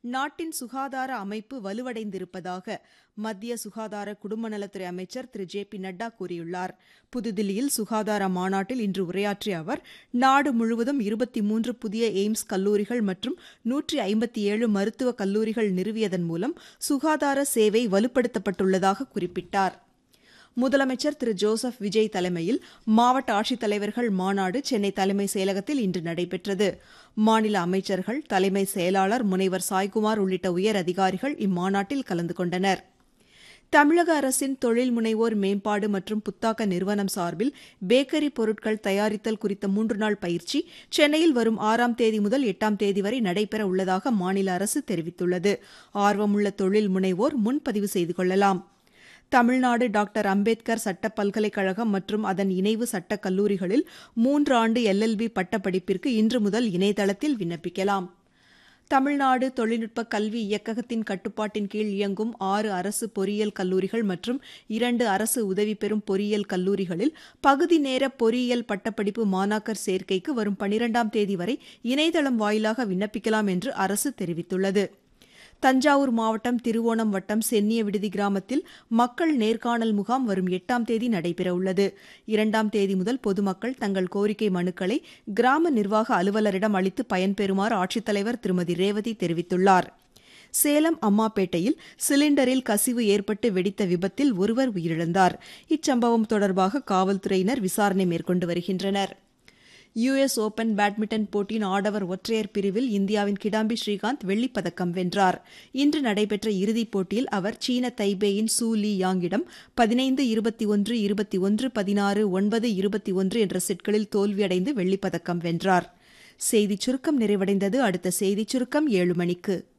நாட்டின் சுகாதார அமைப்பு வலுவடைந்திருப்பதாக மத்திய சுகாதார குடும்ப நலத்துறை அமைச்சர் திரு ஜே பி நட்டா கூறியுள்ளார் புதுதில்லியில் சுகாதார மாநாட்டில் இன்று உரையாற்றிய அவர் நாடு முழுவதும் இருபத்தி மூன்று புதிய எய்ம்ஸ் கல்லூரிகள் மற்றும் நூற்றி ஐம்பத்தி ஏழு மருத்துவக் கல்லூரிகள் நிறுவியதன் மூலம் சுகாதார சேவை வலுப்படுத்தப்பட்டுள்ளதாக குறிப்பிட்டார் முதலமைச்சர் திரு ஜோசப் விஜய் தலைமையில் மாவட்ட ஆட்சித்தலைவர்கள் மாநாடு சென்னை தலைமை செயலகத்தில் இன்று நடைபெற்றது மாநில அமைச்சர்கள் தலைமை செயலாளர் முனைவர் சாய்குமார் உள்ளிட்ட உயர் அதிகாரிகள் இம்மாநாட்டில் கலந்து கொண்டனர் தமிழக அரசின் தொழில் முனைவோர் மேம்பாடு மற்றும் புத்தாக்க நிறுவனம் சார்பில் பேக்கரி பொருட்கள் தயாரித்தல் குறித்த மூன்று நாள் பயிற்சி சென்னையில் வரும் ஆறாம் தேதி முதல் எட்டாம் தேதி வரை நடைபெற உள்ளதாக மாநில அரசு தெரிவித்துள்ளது ஆர்வமுள்ள தொழில் முனைவோர் முன்பதிவு செய்து கொள்ளலாம் தமிழ்நாடு டாக்டர் அம்பேத்கர் சட்ட பல்கலைக்கழகம் மற்றும் அதன் இணைவு சட்டக் கல்லூரிகளில் மூன்று ஆண்டு எல்எல்பி பட்டப்படிப்பிற்கு இன்று முதல் இணையதளத்தில் விண்ணப்பிக்கலாம் தமிழ்நாடு தொழில்நுட்ப கல்வி இயக்ககத்தின் கட்டுப்பாட்டின் கீழ் இயங்கும் ஆறு அரசு பொறியியல் கல்லூரிகள் மற்றும் இரண்டு அரசு உதவி பெறும் பொறியியல் கல்லூரிகளில் பகுதி நேர பொறியியல் பட்டப்படிப்பு மாணாக்கர் சேர்க்கைக்கு வரும் பனிரெண்டாம் தேதி வரை இணையதளம் வாயிலாக விண்ணப்பிக்கலாம் என்று அரசு தெரிவித்துள்ளது தஞ்சாவூர் மாவட்டம் திருவோணம் வட்டம் சென்னிய விடுதி கிராமத்தில் மக்கள் நேர்காணல் முகாம் வரும் எட்டாம் தேதி நடைபெறவுள்ளது இரண்டாம் தேதி முதல் பொதுமக்கள் தங்கள் கோரிக்கை மனுக்களை கிராம நிர்வாக அலுவலரிடம் அளித்து பயன்பெறுமாறு ஆட்சித்தலைவர் திருமதி ரேவதி தெரிவித்துள்ளார் சேலம் அம்மாப்பேட்டையில் சிலிண்டரில் கசிவு ஏற்பட்டு வெடித்த விபத்தில் ஒருவர் உயிரிழந்தார் இச்சம்பவம் தொடர்பாக காவல்துறையினர் விசாரணை மேற்கொண்டு வருகின்றனர் யுஎஸ் ஓபன் பேட்மிண்டன் போட்டியின் ஆடவர் ஒற்றையர் பிரிவில் இந்தியாவின் கிடாம்பி ஸ்ரீகாந்த் வெள்ளிப்பதக்கம் வென்றார் இன்று நடைபெற்ற இறுதிப் போட்டியில் அவர் சீன தைபேயின் சூ லீ யாங்கிடம் பதினைந்து இருபத்தி ஒன்று இருபத்தி ஒன்று பதினாறு ஒன்பது இருபத்தி ஒன்று என்ற செட்களில் தோல்வியடைந்து வெள்ளிப்பதக்கம் வென்றார் செய்திச் சுருக்கம் நிறைவடைந்தது அடுத்த செய்திச் சுருக்கம் ஏழு மணிக்கு